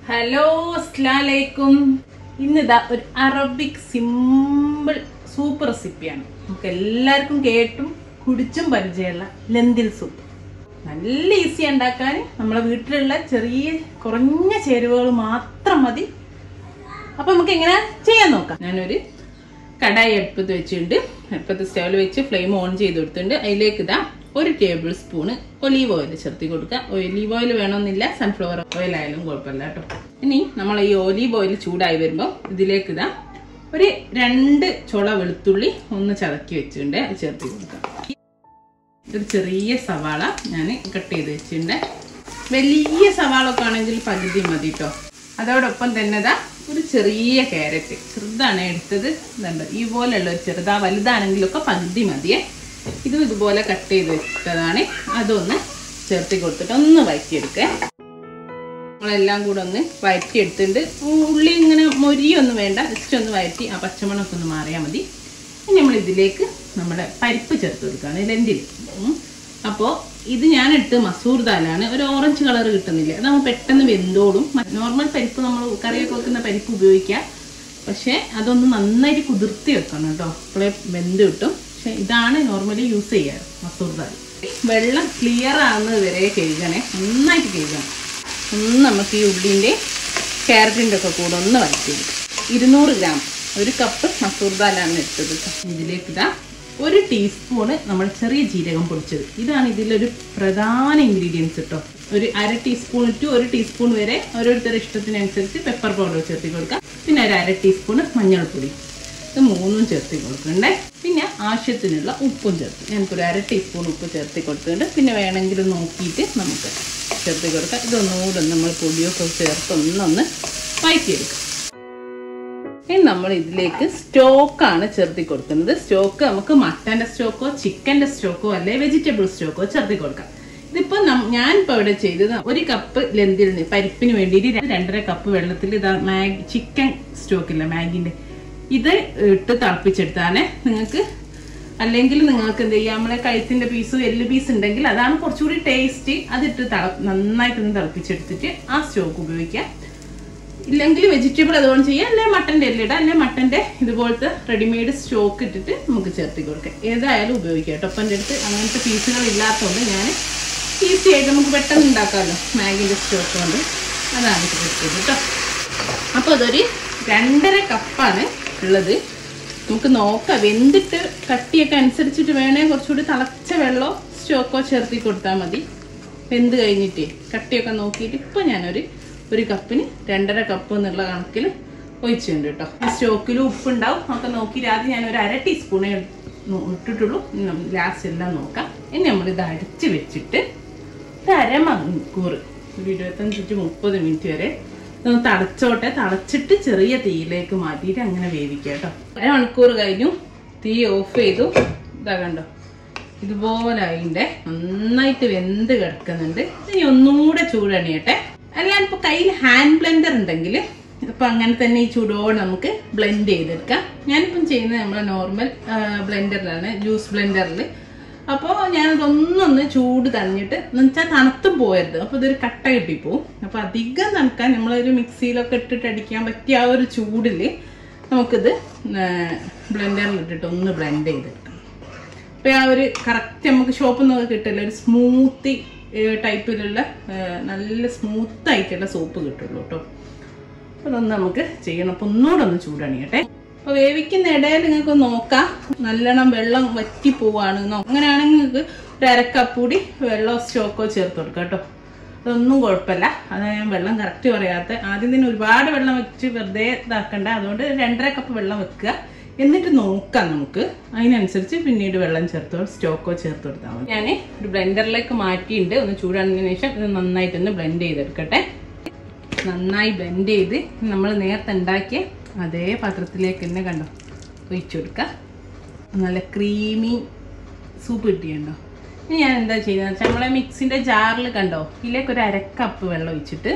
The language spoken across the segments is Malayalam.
ഹലോ അസ്ലാലൈക്കും ഇന്നിതാ ഒരു അറബിക് സിമ്പിൾ സൂപ്പ് റെസിപ്പിയാണ് നമുക്ക് എല്ലാവർക്കും കേട്ടും കുടിച്ചും പരിചയമുള്ള ലെന്തിൽ സൂപ്പ് നല്ല ഈസി ഉണ്ടാക്കാൻ നമ്മളെ വീട്ടിലുള്ള ചെറിയ കുറഞ്ഞ ചേരുവകൾ മാത്രം മതി അപ്പൊ നമുക്ക് എങ്ങനെ ചെയ്യാൻ നോക്കാം ഞാനൊരു കടായി അടുപ്പത്ത് വെച്ചിട്ടുണ്ട് അടുപ്പത്ത് സ്റ്റൗവിൽ വെച്ച് ഫ്ലെയിം ഓൺ ചെയ്ത് കൊടുത്തിട്ടുണ്ട് അതിലേക്ക് ഇതാ ഒരു ടേബിൾ സ്പൂണ് ഒലീവ് ഓയിൽ ചേർത്തി കൊടുക്കുക ഒലീവ് ഓയിൽ വേണമെന്നില്ല സൺഫ്ലവർ ഓയിൽ ആയാലും കുഴപ്പമില്ല കേട്ടോ ഇനി നമ്മൾ ഈ ഒലീവ് ഓയിൽ ചൂടായി വരുമ്പോൾ ഇതിലേക്ക് ഇതാ ഒരു രണ്ട് ചുള വെളുത്തുള്ളി ഒന്ന് ചതക്കി വെച്ചിട്ടുണ്ട് അത് ചേർത്തി കൊടുക്കാം ഒരു ചെറിയ സവാള ഞാൻ കട്ട് ചെയ്ത് വെച്ചിട്ടുണ്ട് വലിയ സവാള ഒക്കെ ആണെങ്കിൽ പകുതി മതി കേട്ടോ അതോടൊപ്പം തന്നെ ഇതാ ഒരു ചെറിയ ക്യാരറ്റ് ചെറുതാണ് എടുത്തത് ഇതുണ്ട് ഈ പോലെയുള്ള ഒരു ചെറുതാ വലുതാണെങ്കിലൊക്കെ പകുതി മതിയേ ഇതും ഇതുപോലെ കട്ട് ചെയ്ത് വെച്ചതാണ് അതൊന്ന് ചേർത്തി കൊടുത്തിട്ട് ഒന്ന് വഴറ്റിയെടുക്കേ നമ്മളെല്ലാം കൂടെ ഒന്ന് വഴറ്റി എടുത്തിട്ടുണ്ട് ഉള്ളി ഇങ്ങനെ മൊരിയൊന്നും വേണ്ട ജസ്റ്റ് ഒന്ന് വഴറ്റി ആ പച്ചമണമൊക്കെ ഒന്ന് മാറിയാൽ മതി ഇനി നമ്മൾ ഇതിലേക്ക് നമ്മുടെ പരിപ്പ് ചേർത്ത് കൊടുക്കുകയാണ് ലെന്തിൽ അപ്പോൾ ഇത് ഞാൻ എടുത്ത് മസൂർ ദാലാണ് ഒരു ഓറഞ്ച് കളർ കിട്ടുന്നില്ല അത് നമ്മൾ പെട്ടെന്ന് വെന്തോളും നോർമൽ പരിപ്പ് നമ്മൾ കറിയൊക്കെ വെക്കുന്ന പരിപ്പ് ഉപയോഗിക്കാം പക്ഷേ അതൊന്ന് നന്നായിട്ട് കുതിർത്തി വെക്കണം കേട്ടോ അപ്പോഴേ വെന്ത് കിട്ടും പക്ഷെ ഇതാണ് നോർമലി യൂസ് ചെയ്യാറ് മസൂർ ദാൽ വെള്ളം ക്ലിയർ ആവുന്നത് വരെ കഴുകണേ നന്നായിട്ട് കഴുകണം ഒന്ന് നമുക്ക് ഈ ഉള്ളിൻ്റെ ക്യാരറ്റിൻ്റെ ഒക്കെ കൂടെ ഒന്ന് വഴറ്റിയെടുക്കാം ഇരുന്നൂറ് ഗ്രാം ഒരു കപ്പ് മസൂർ ദാലാണ് എടുത്തത് ഇതിലേക്ക് ഇതാ ഒരു ടീസ്പൂണ് നമ്മൾ ചെറിയ ജീരകം പൊടിച്ചത് ഇതാണ് ഇതിലൊരു പ്രധാന ഇൻഗ്രീഡിയൻസ് കേട്ടോ ഒരു അര ടീസ്പൂൺ ടു ഒരു ടീസ്പൂൺ വരെ ഓരോരുത്തരുടെ ഇഷ്ടത്തിനനുസരിച്ച് പെപ്പർ പൗഡർ ചേർത്തി കൊടുക്കാം പിന്നെ ഒരു അര ടീസ്പൂണ് മഞ്ഞൾപ്പൊടി ഇത് മൂന്നും ചേർത്തി കൊടുക്കണ്ടേ പിന്നെ ആവശ്യത്തിനുള്ള ഉപ്പും ചേർത്ത് ഞാനിപ്പോൾ ഒരു അര ടീസ്പൂൺ ഉപ്പ് ചേർത്തി കൊടുത്തിട്ടുണ്ട് പിന്നെ വേണമെങ്കിൽ നോക്കിയിട്ട് നമുക്ക് ചേർത്തി കൊടുക്കാം ഇതൊന്നുകൂടെ നമ്മൾ പൊടിയൊക്കെ ചേർത്ത് ഒന്നൊന്ന് വഴറ്റിയെടുക്കാം ഇനി നമ്മൾ ഇതിലേക്ക് സ്റ്റോക്കാണ് ചേർത്തി കൊടുക്കുന്നത് സ്റ്റോക്ക് നമുക്ക് മട്ടൻ്റെ സ്റ്റോക്കോ ചിക്കൻ്റെ സ്റ്റോക്കോ അല്ലെ വെജിറ്റബിൾ സ്റ്റോക്കോ ചേർത്തി കൊടുക്കാം ഇതിപ്പോൾ ഞാൻ ഇപ്പോൾ ഇവിടെ ചെയ്തത് ഒരു കപ്പ് ലെന്തിൽ പരിപ്പിന് വേണ്ടിയിട്ട് രണ്ടര കപ്പ് വെള്ളത്തിൽ ഇതാ മാഗി ചിക്കൻ സ്റ്റോക്കില്ല മാഗിൻ്റെ ഇത് ഇട്ട് തിളപ്പിച്ചെടുത്താണ് നിങ്ങൾക്ക് അല്ലെങ്കിൽ നിങ്ങൾക്ക് എന്ത് ചെയ്യാം നമ്മളെ കഴുത്തിൻ്റെ പീസ് എല്ല് പീസ് ഉണ്ടെങ്കിൽ അതാണ് കുറച്ചുകൂടി ടേസ്റ്റ് അതിട്ട് തള നന്നായിട്ടൊന്ന് തിളപ്പിച്ചെടുത്തിട്ട് ആ സ്റ്റോക്ക് ഉപയോഗിക്കാം ഇല്ലെങ്കിൽ വെജിറ്റബിൾ അതുകൊണ്ട് ചെയ്യാം അല്ലെങ്കിൽ മട്ടൻ്റെ എല്ലിടാം അല്ലെങ്കിൽ മട്ടൻ്റെ ഇതുപോലത്തെ റെഡിമെയ്ഡ് സ്റ്റോക്ക് ഇട്ടിട്ട് നമുക്ക് ചേർത്തി കൊടുക്കാം ഏതായാലും ഉപയോഗിക്കാം കേട്ടോ അപ്പം എൻ്റെ അടുത്ത് അങ്ങനത്തെ പീസുകൾ ഇല്ലാത്തതുകൊണ്ട് ഞാൻ ഈസി ആയിട്ട് നമുക്ക് പെട്ടെന്ന് ഉണ്ടാക്കാമല്ലോ മാഗിൻ്റെ സ്റ്റോക്ക് കൊണ്ട് അതാണ് ചേർത്തത് കേട്ടോ അപ്പോൾ അതൊരു രണ്ടര കപ്പാണ് ഉള്ളത് നമുക്ക് നോക്കാം വെന്തിട്ട് കട്ടിയൊക്കെ അനുസരിച്ചിട്ട് വേണേ കുറച്ചുകൂടി തിളച്ച വെള്ളമോ സ്റ്റോക്കോ ചേർത്തി കൊടുത്താൽ മതി വെന്ത് കഴിഞ്ഞിട്ട് കട്ടിയൊക്കെ നോക്കിയിട്ട് ഇപ്പോൾ ഞാനൊരു ഒരു കപ്പിന് രണ്ടര കപ്പ് എന്നുള്ള കണക്കിൽ ഒഴിച്ചിട്ടുണ്ട് കേട്ടോ സ്റ്റോക്കിലും ഉപ്പുണ്ടാവും ഒക്കെ നോക്കിയിട്ട് ആദ്യം ഞാൻ ഒരു അര ടീസ്പൂണേ ഇട്ടിട്ടുള്ളൂ ലാസ്റ്റ് എല്ലാം നോക്കാം ഇനി നമ്മളിത് അടിച്ച് വെച്ചിട്ട് ഒരു അരമണിക്കൂർ ഒരു ഇരുപത്തഞ്ച് ടു മുപ്പത് മിനിറ്റ് വരെ ഇതൊന്ന് തളച്ചോട്ടെ തളച്ചിട്ട് ചെറിയ തീയിലേക്ക് മാറ്റിയിട്ട് അങ്ങനെ വേവിക്കുക കേട്ടോ അരമണിക്കൂർ കഴിഞ്ഞു തീ ഓഫ് ചെയ്തു ഇതാ കണ്ടോ ഇതുപോലെ അതിൻ്റെ നന്നായിട്ട് വെന്ത് കിടക്കുന്നുണ്ട് ഇനി ഒന്നുകൂടെ ചൂടണിയട്ടെ അല്ല ഇപ്പോൾ കയ്യിൽ ഹാൻഡ് ബ്ലെൻഡർ ഉണ്ടെങ്കിൽ ഇപ്പം അങ്ങനെ തന്നെ ഈ ചൂടോടെ നമുക്ക് ബ്ലെൻഡ് ചെയ്തെടുക്കാം ഞാനിപ്പം ചെയ്യുന്നത് നമ്മളെ നോർമൽ ബ്ലെൻഡറിലാണ് ജ്യൂസ് ബ്ലെൻഡറിൽ അപ്പോൾ ഞാനതൊന്നൊന്ന് ചൂട് തണിഞ്ഞിട്ട് എന്ന് വെച്ചാൽ തണുത്തും പോയരുത് അപ്പോൾ ഇതൊരു കട്ട കിട്ടിപ്പോവും അപ്പോൾ അധികം തണുക്കാൻ നമ്മളൊരു മിക്സിയിലൊക്കെ ഇട്ടിട്ട് അടിക്കാൻ പറ്റിയ ആ ഒരു ചൂടിൽ നമുക്കിത് ബ്ലെൻഡറിൽ ഇട്ടിട്ട് ഒന്ന് ബ്ലെൻഡ് ചെയ്തെടുക്കാം അപ്പോൾ ആ ഒരു കറക്റ്റ് നമുക്ക് ഷോപ്പിൽ നിന്നൊക്കെ കിട്ടില്ല ഒരു സ്മൂത്തി ടൈപ്പിലുള്ള നല്ല സ്മൂത്ത് ആയിട്ടുള്ള സോപ്പ് കിട്ടുള്ളൂ കേട്ടോ അതൊന്ന് നമുക്ക് ചെയ്യണം അപ്പോൾ ഒന്നുകൂടെ ഒന്ന് ചൂടണിയട്ടെ അപ്പോൾ വേവിക്കുന്ന ഇടയിൽ നിങ്ങൾക്ക് നോക്കാം നല്ലോണം വെള്ളം വറ്റി പോവാണെന്നോ അങ്ങനെയാണെങ്കിൽ നിങ്ങൾക്ക് ഒരു അരക്കപ്പ് കൂടി വെള്ളമോ സ്റ്റോക്കോ ചേർത്ത് കൊടുക്കാം കേട്ടോ അതൊന്നും കുഴപ്പമില്ല അത് ഞാൻ വെള്ളം കറക്റ്റ് പറയാത്ത ആദ്യം തന്നെ ഒരുപാട് വെള്ളം വെച്ച് വെറുതെ ഇതാക്കണ്ട അതുകൊണ്ട് രണ്ടര കപ്പ് വെള്ളം വെക്കുക എന്നിട്ട് നോക്കാം നമുക്ക് അതിനനുസരിച്ച് പിന്നീട് വെള്ളം ചേർത്തോ സ്റ്റോക്കോ ചേർത്ത് കൊടുത്താൽ മതി ഞാൻ ഒരു ബ്ലെൻഡറിലേക്ക് മാറ്റിയിട്ടുണ്ട് ഒന്ന് ചൂടാനതിന് ശേഷം ഇത് നന്നായിട്ടൊന്ന് ബ്ലെൻഡ് ചെയ്തെടുക്കട്ടെ നന്നായി ബ്ലെൻഡ് ചെയ്ത് നമ്മൾ നേരത്തെ ഉണ്ടാക്കിയ അതേ പാത്രത്തിലേക്ക് തന്നെ കണ്ടോ ഒഴിച്ചു കൊടുക്കുക നല്ല ക്രീമി സൂപ്പ് കിട്ടിയുണ്ടോ ഇനി ഞാൻ എന്താ ചെയ്യുന്നത് വെച്ചാൽ നമ്മളെ മിക്സിൻ്റെ ജാറിൽ കണ്ടോ ഇതിലേക്ക് ഒരു അരക്കപ്പ് വെള്ളം ഒഴിച്ചിട്ട്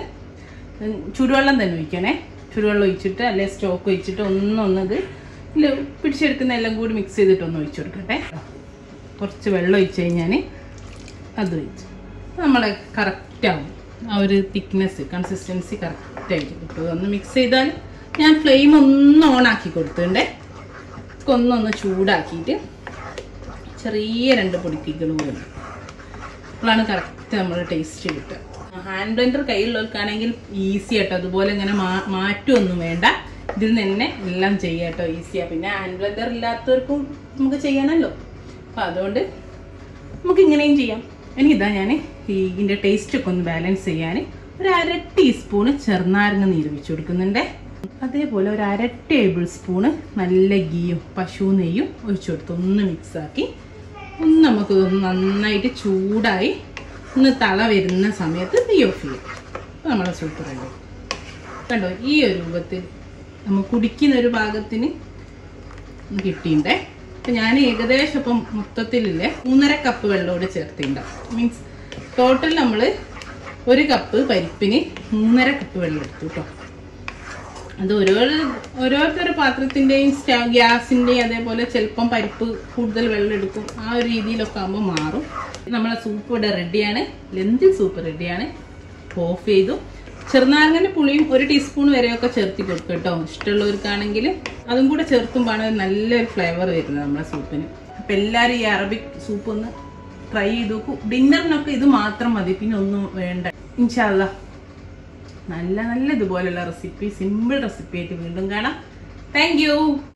ചുടുവെള്ളം തന്നെ ഒഴിക്കണേ ചുടുവെള്ളം ഒഴിച്ചിട്ട് അല്ലെ സ്റ്റോക്ക് ഒഴിച്ചിട്ട് ഒന്നൊന്നത് ഇതിൽ പിടിച്ചെടുക്കുന്ന എല്ലാം കൂടി മിക്സ് ചെയ്തിട്ട് ഒന്ന് ഒഴിച്ചു കൊടുക്കട്ടെ കുറച്ച് വെള്ളം ഒഴിച്ച് കഴിഞ്ഞാൽ അത് ഒഴിച്ചു നമ്മളെ കറക്റ്റാവും ആ ഒരു തിക്നെസ് കൺസിസ്റ്റൻസി കറക്റ്റായിട്ട് കിട്ടും ഒന്ന് മിക്സ് ചെയ്താൽ ഞാൻ ഫ്ലെയിം ഒന്ന് ഓൺ ആക്കി കൊടുത്തിട്ടുണ്ടേ ഒന്നൊന്ന് ചൂടാക്കിയിട്ട് ചെറിയ രണ്ട് പൊടിക്കുകൾ കൂടി അപ്പോഴാണ് കറക്റ്റ് നമ്മുടെ ടേസ്റ്റ് കിട്ടുക ഹാൻഡ് ബ്ലെൻഡർ കയ്യിലുള്ളവർക്കാണെങ്കിൽ ഈസി ആട്ടോ അതുപോലെ ഇങ്ങനെ മാ മാറ്റമൊന്നും വേണ്ട ഇതിൽ നിന്ന് തന്നെ എല്ലാം ചെയ്യാം കേട്ടോ ഈസിയാണ് പിന്നെ ഹാൻഡ് ബ്ലെൻഡർ ഇല്ലാത്തവർക്കും നമുക്ക് ചെയ്യാനല്ലോ അപ്പം അതുകൊണ്ട് നമുക്ക് ഇങ്ങനെയും ചെയ്യാം എനിക്കിതാ ഞാൻ ഈ ഇതിൻ്റെ ടേസ്റ്റ് ഒക്കെ ഒന്ന് ബാലൻസ് ചെയ്യാൻ ഒരു അര ടീസ്പൂണ് ചെറുനാരങ്ങ നീര് വെച്ച് കൊടുക്കുന്നുണ്ട് അതേപോലെ ഒരു അര ടേബിൾ സ്പൂണ് നല്ല ഗീയും പശു നെയ്യും ഒഴിച്ചു കൊടുത്ത് ഒന്ന് മിക്സാക്കി ഒന്ന് നമുക്ക് ഇതൊന്ന് നന്നായിട്ട് ചൂടായി ഒന്ന് തള വരുന്ന സമയത്ത് തീ ഓഫ് ചെയ്യും അപ്പോൾ നമ്മളെ സൂപ്പ് റെഡി കണ്ടോ ഈ ഒരു രൂപത്തിൽ നമ്മൾ കുടിക്കുന്ന ഒരു പാകത്തിന് ഒന്ന് കിട്ടിയിട്ടുണ്ടേ അപ്പം ഞാൻ ഏകദേശം ഇപ്പം മൊത്തത്തിലില്ലേ മൂന്നര കപ്പ് വെള്ളമോട് ചേർത്തിട്ടുണ്ടാവും മീൻസ് ടോട്ടൽ നമ്മൾ ഒരു കപ്പ് പരിപ്പിന് മൂന്നര കപ്പ് വെള്ളം എടുത്തു കേട്ടോ അത് ഓരോ ഓരോരുത്തരുടെ പാത്രത്തിൻ്റെയും സ്റ്റ ഗ്യാസിൻ്റെയും അതേപോലെ ചിലപ്പം പരിപ്പ് കൂടുതൽ വെള്ളം എടുക്കും ആ ഒരു രീതിയിലൊക്കെ ആകുമ്പോൾ മാറും നമ്മളെ സൂപ്പ് ഇവിടെ റെഡിയാണ് ലെന്തിൽ സൂപ്പ് റെഡിയാണ് ഓഫ് ചെയ്തു ചെറുനാരങ്ങൻ്റെ പുളിയും ഒരു ടീസ്പൂൺ വരെയൊക്കെ ചേർത്തി കൊടുക്കും കേട്ടോ ഇഷ്ടമുള്ളവർക്കാണെങ്കിൽ അതും കൂടെ ചേർക്കുമ്പോഴാണ് നല്ലൊരു ഫ്ലേവർ വരുന്നത് നമ്മുടെ സൂപ്പിന് അപ്പം എല്ലാവരും ഈ അറബിക് സൂപ്പ് ഒന്ന് ട്രൈ ചെയ്ത് നോക്കൂ ഡിന്നറിനൊക്കെ ഇത് മാത്രം മതി പിന്നെ ഒന്നും വേണ്ട ഇൻഷാല്ല നല്ല നല്ല ഇതുപോലുള്ള റെസിപ്പി സിമ്പിൾ റെസിപ്പി ആയിട്ട് വീണ്ടും കാണാം താങ്ക്